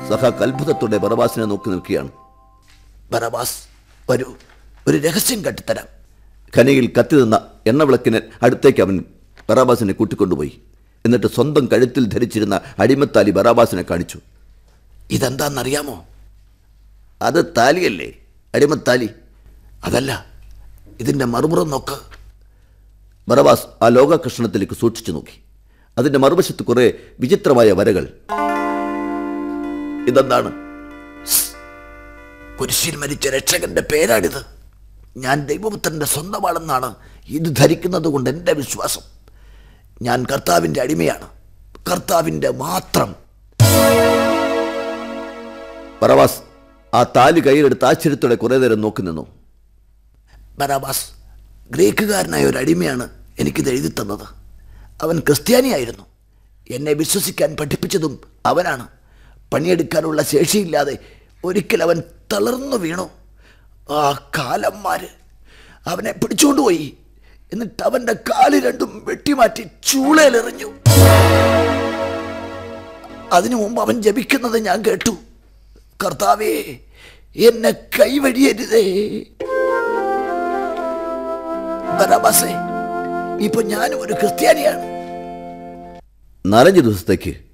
സഹാക്ക് അത്ഭുതത്തോടെ ബറബാസിനെ നോക്കി നിൽക്കുകയാണ് ബറബാസ് വരൂ ഒരു രഹസ്യം കട്ടിത്തരാം ഖനിയിൽ കത്തി നിന്ന എണ്ണവിളക്കിന് അടുത്തേക്ക് അവൻ ബറാബാസിനെ കൂട്ടിക്കൊണ്ടുപോയി എന്നിട്ട് സ്വന്തം കഴുത്തിൽ ധരിച്ചിരുന്ന അടിമത്താലി ബറാബാസിനെ കാണിച്ചു ഇതെന്താണെന്നറിയാമോ അത് താലിയല്ലേ അടിമത്താലി അതല്ല ഇതിൻ്റെ മറുപുറം നോക്ക് ബറബാസ് ആ ലോകകൃഷ്ണത്തിലേക്ക് സൂക്ഷിച്ചു നോക്കി അതിൻ്റെ മറുവശത്ത് കുറേ വിചിത്രമായ വരകൾ ഇതെന്താണ് കുരിശിൽ മരിച്ച രക്ഷകന്റെ പേരാണിത് ഞാൻ ദൈവപുത്രന്റെ സ്വന്തമാണെന്നാണ് ഇത് ധരിക്കുന്നത് കൊണ്ട് എൻ്റെ വിശ്വാസം ഞാൻ കർത്താവിൻ്റെ അടിമയാണ് കർത്താവിൻ്റെ മാത്രം ബറവാസ് ആ താലി കയ്യിലെടുത്ത് ആശ്ചര്യത്തോടെ കുറേ നേരം നോക്കി നിന്നു ബറാബാസ് ഗ്രീക്കുകാരനായ ഒരു അടിമയാണ് എനിക്കിത് എഴുതി തന്നത് അവൻ ക്രിസ്ത്യാനിയായിരുന്നു എന്നെ വിശ്വസിക്കാൻ പഠിപ്പിച്ചതും അവനാണ് പണിയെടുക്കാനുള്ള ശേഷിയില്ലാതെ ഒരിക്കൽ അവൻ തളർന്നു വീണു ആ കാലന്മാര് അവനെ പിടിച്ചുകൊണ്ടുപോയി എന്നിട്ട് അവന്റെ കാല് രണ്ടും വെട്ടിമാറ്റി ചൂളയിലെറിഞ്ഞു അതിനു മുമ്പ് അവൻ ജപിക്കുന്നത് ഞാൻ കേട്ടു കർത്താവേ എന്നെ കൈവഴിയരുതേ ബറാബാസേ ഇപ്പൊ ഞാനും ഒരു ക്രിസ്ത്യാനിയാണ് നാലഞ്ച് ദിവസത്തേക്ക്